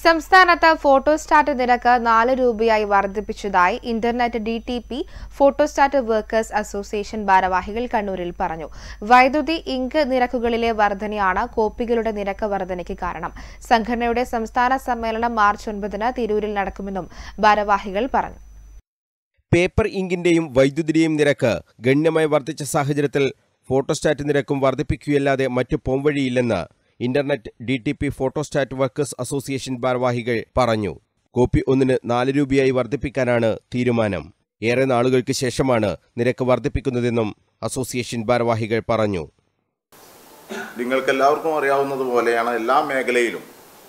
സംസ്ഥാനത്ത് ഫോട്ടോസ്റ്റാറ്റ് നിരക്ക് നാല് രൂപയായി വർദ്ധിപ്പിച്ചതായി internet D T P photostat workers association ഭാരവാഹികൾ കണ്ണൂരിൽ പറഞ്ഞു വൈദ്യുതി ഇങ്ക് നിരക്കുകളിലെ വർധനയാണ് കോപ്പികളുടെ നിരക്ക് വർധനയ്ക്ക് കാരണം സംഘടനയുടെ സംസ്ഥാന സമ്മേളനം മാർച്ച് ഒൻപതിന് തിരൂരിൽ നടക്കുമെന്നും ഭാരവാഹികൾ പറഞ്ഞു പേപ്പർ ഇങ്കിന്റെയും വൈദ്യുതിയുടെയും നിരക്ക് ഗണ്യമായി വർദ്ധിച്ച സാഹചര്യത്തിൽ ഫോട്ടോസ്റ്റാറ്റ് നിരക്കും വർദ്ധിപ്പിക്കുകയല്ലാതെ മറ്റു പോംവഴിയില്ലെന്ന് internet D T P photostat workers association ഭാരവാഹികൾ പറഞ്ഞു കോപ്പി ഒന്നിന് നാല് രൂപയായി വർദ്ധിപ്പിക്കാനാണ് തീരുമാനം ഏറെ നാളുകൾക്ക് ശേഷമാണ് നിരക്ക് വർദ്ധിപ്പിക്കുന്നതെന്നും അസോസിയേഷൻ ഭാരവാഹികൾ പറഞ്ഞു നിങ്ങൾക്കെല്ലാവർക്കും അറിയാവുന്നതുപോലെയാണ് എല്ലാ മേഖലയിലും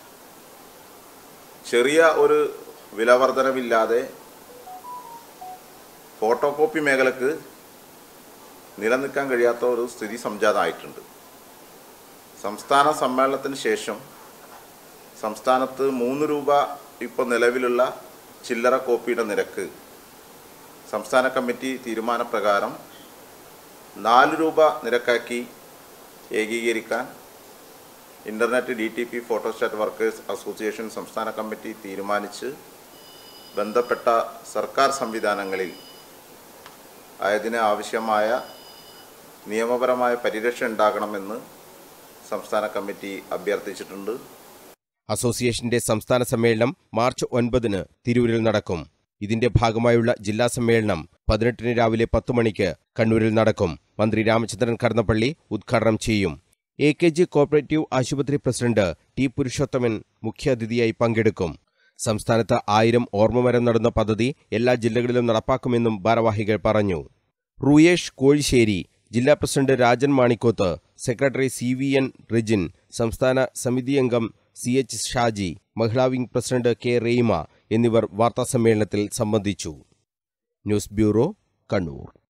ചെറിയ ഒരു വിലവർധനവില്ലാതെ ഫോട്ടോ കോപ്പി മേഖലക്ക് നിലനിൽക്കാൻ കഴിയാത്ത ഒരു സ്ഥിതി സംജാതമായിട്ടുണ്ട് സംസ്ഥാന സമ്മേളനത്തിന് ശേഷം സംസ്ഥാനത്ത് മൂന്ന് രൂപ ഇപ്പോൾ നിലവിലുള്ള ചില്ലറ കോപ്പിയുടെ നിരക്ക് സംസ്ഥാന കമ്മിറ്റി തീരുമാനപ്രകാരം നാല് രൂപ നിരക്കാക്കി ഏകീകരിക്കാൻ internet D T P photostat workers association സംസ്ഥാന കമ്മിറ്റി തീരുമാനിച്ച് ബന്ധപ്പെട്ട സർക്കാർ സംവിധാനങ്ങളിൽ ആയതിന് ആവശ്യമായ നിയമപരമായ പരിരക്ഷ ഉണ്ടാകണമെന്ന് സംസ്ഥാന കമ്മിറ്റി അഭ്യർത്ഥിച്ചിട്ടുണ്ട് അസോസിയേഷന്റെ സംസ്ഥാന സമ്മേളനം മാർച്ച് ഒൻപതിന് തിരൂരിൽ നടക്കും ഇതിന്റെ ഭാഗമായുള്ള ജില്ലാ സമ്മേളനം പതിനെട്ടിന് രാവിലെ പത്ത് മണിക്ക് കണ്ണൂരിൽ നടക്കും മന്ത്രി രാമചന്ദ്രൻ കടന്നപ്പള്ളി ഉദ്ഘാടനം ചെയ്യും എ കെ ജി കോപ്പറേറ്റീവ് ആശുപത്രി പ്രസിഡന്റ് ടി പുരുഷോത്തമൻ മുഖ്യാതിഥിയായി പങ്കെടുക്കും സംസ്ഥാനത്ത് ആയിരം ഓർമ്മമരം നടുന്ന പദ്ധതി എല്ലാ ജില്ലകളിലും നടപ്പാക്കുമെന്നും ഭാരവാഹികൾ പറഞ്ഞു റൂയേഷ് കോഴിശ്ശേരി ജില്ലാ president Rajan Manikoth secretary C V N Rijin സംസ്ഥാന സമിതി അംഗം C H Shaji Mahila wing president K Reyma എന്നിവർ വാർത്താസമ്മേളനത്തിൽ സംബന്ധിച്ചു ന്യൂസ് ബ്യൂറോ കണ്ണൂർ